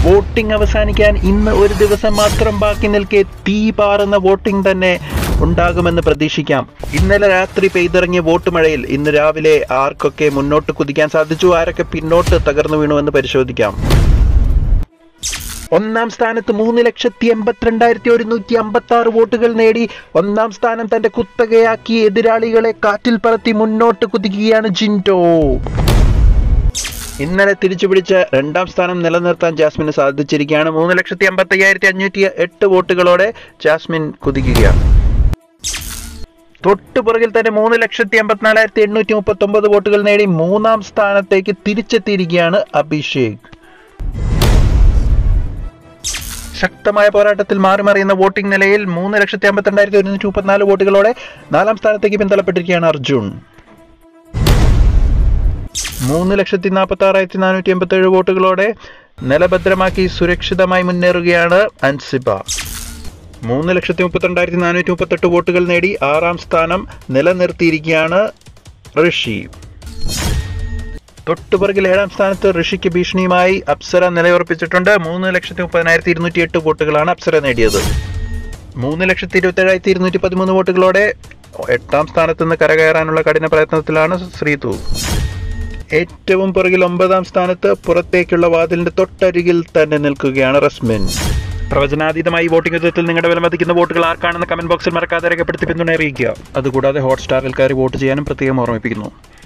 voting അവസാനിക്കാൻ ഇന്ന് ഒരു ദിവസം മാത്രം ബാക്കി നിൽക്കെ തീ പാറുന്ന വോട്ടിംഗ് തന്നെ ഉണ്ടാകുമെന്ന് പ്രതീക്ഷിക്കാം ഇന്നലെ രാത്രി പെയ്തിറങ്ങിയ വോട്ട് മഴയിൽ ഇന്ന് രാവിലെ ആർക്കൊക്കെ മുന്നോട്ട് കുതിക്കാൻ സാധിച്ചു ആരൊക്കെ പിന്നോട്ട് തകർന്നു വീണുവെന്ന് പരിശോധിക്കാം ഒന്നാം സ്ഥാനത്ത് മൂന്ന് ലക്ഷത്തി എൺപത്തിരണ്ടായിരത്തി ഒരുന്നൂറ്റി അമ്പത്തി ആറ് വോട്ടുകൾ നേടി ഒന്നാം സ്ഥാനം തന്റെ കുത്തകയാക്കി എതിരാളികളെ കാറ്റിൽ പറത്തി മുന്നോട്ട് കുതിക്കുകയാണ് ജിൻഡോ ഇന്നലെ തിരിച്ചു പിടിച്ച രണ്ടാം സ്ഥാനം നിലനിർത്താൻ ജാസ്മിന് സാധിച്ചിരിക്കുകയാണ് മൂന്ന് ലക്ഷത്തി അമ്പത്തി അയ്യായിരത്തി അഞ്ഞൂറ്റി എട്ട് വോട്ടുകളോടെ ജാസ്മിൻ കുതിക്കുകയാണ് തൊട്ടു പുറകിൽ തന്നെ മൂന്ന് ലക്ഷത്തി എൺപത്തിനാലായിരത്തി എണ്ണൂറ്റി മുപ്പത്തി ഒമ്പത് വോട്ടുകൾ നേടി മൂന്നാം സ്ഥാനത്തേക്ക് തിരിച്ചെത്തിയിരിക്കുകയാണ് അഭിഷേക് ശക്തമായ പോരാട്ടത്തിൽ മാറി മറിയുന്ന വോട്ടിംഗ് നിലയിൽ മൂന്ന് ലക്ഷത്തി അമ്പത്തിരണ്ടായിരത്തി ഒരുന്നൂറ്റി മുപ്പത്തിനാല് വോട്ടുകളോടെ നാലാം സ്ഥാനത്തേക്ക് പിന്തള്ളപ്പെട്ടിരിക്കുകയാണ് അർജുൻ മൂന്ന് ലക്ഷത്തി നാൽപ്പത്തി ആറായിരത്തി നാനൂറ്റി എൺപത്തി ഏഴ് വോട്ടുകളോടെ നിലഭദ്രമാക്കി സുരക്ഷിതമായി മുന്നേറുകയാണ് അൻസിബ മൂന്ന് ലക്ഷത്തി മുപ്പത്തിരണ്ടായിരത്തി നാനൂറ്റി മുപ്പത്തെട്ട് വോട്ടുകൾ നേടി ആറാം സ്ഥാനം നിലനിർത്തിയിരിക്കുകയാണ് ഋഷി തൊട്ടുപിറകിൽ ഏഴാം സ്ഥാനത്ത് ഋഷിക്ക് ഭീഷണിയുമായി അപ്സര നിലയുറപ്പിച്ചിട്ടുണ്ട് മൂന്ന് ലക്ഷത്തി മുപ്പതിനായിരത്തി ഇരുന്നൂറ്റി എട്ട് വോട്ടുകളാണ് അപ്സര നേടിയത് മൂന്ന് ലക്ഷത്തി ഇരുപത്തി ഏഴായിരത്തി ഇരുന്നൂറ്റി പതിമൂന്ന് വോട്ടുകളോടെ എട്ടാം സ്ഥാനത്ത് നിന്ന് കരകയറാനുള്ള കഠിന പ്രയത്നത്തിലാണ് ശ്രീതു ഏറ്റവും പുറകിൽ ഒമ്പതാം സ്ഥാനത്ത് പുറത്തേക്കുള്ള വാതിലിന്റെ തൊട്ടരികിൽ തന്നെ നിൽക്കുകയാണ് റസ്മിൻ പ്രവചനാതീതമായി വോട്ടിംഗ് യുദ്ധത്തിൽ നിങ്ങളുടെ വിലമതിക്കുന്ന വോട്ടുകൾ ആർക്കാണെന്ന് കമന്റ് ബോക്സിൽ മറക്കാതെ രേഖപ്പെടുത്തി പിന്തുണ അറിയിക്കുക അതുകൂടാതെ ഹോട്ട്സ്റ്റാറിൽ കയറി വോട്ട് ചെയ്യാനും പ്രത്യേകം ഓർമ്മിപ്പിക്കുന്നു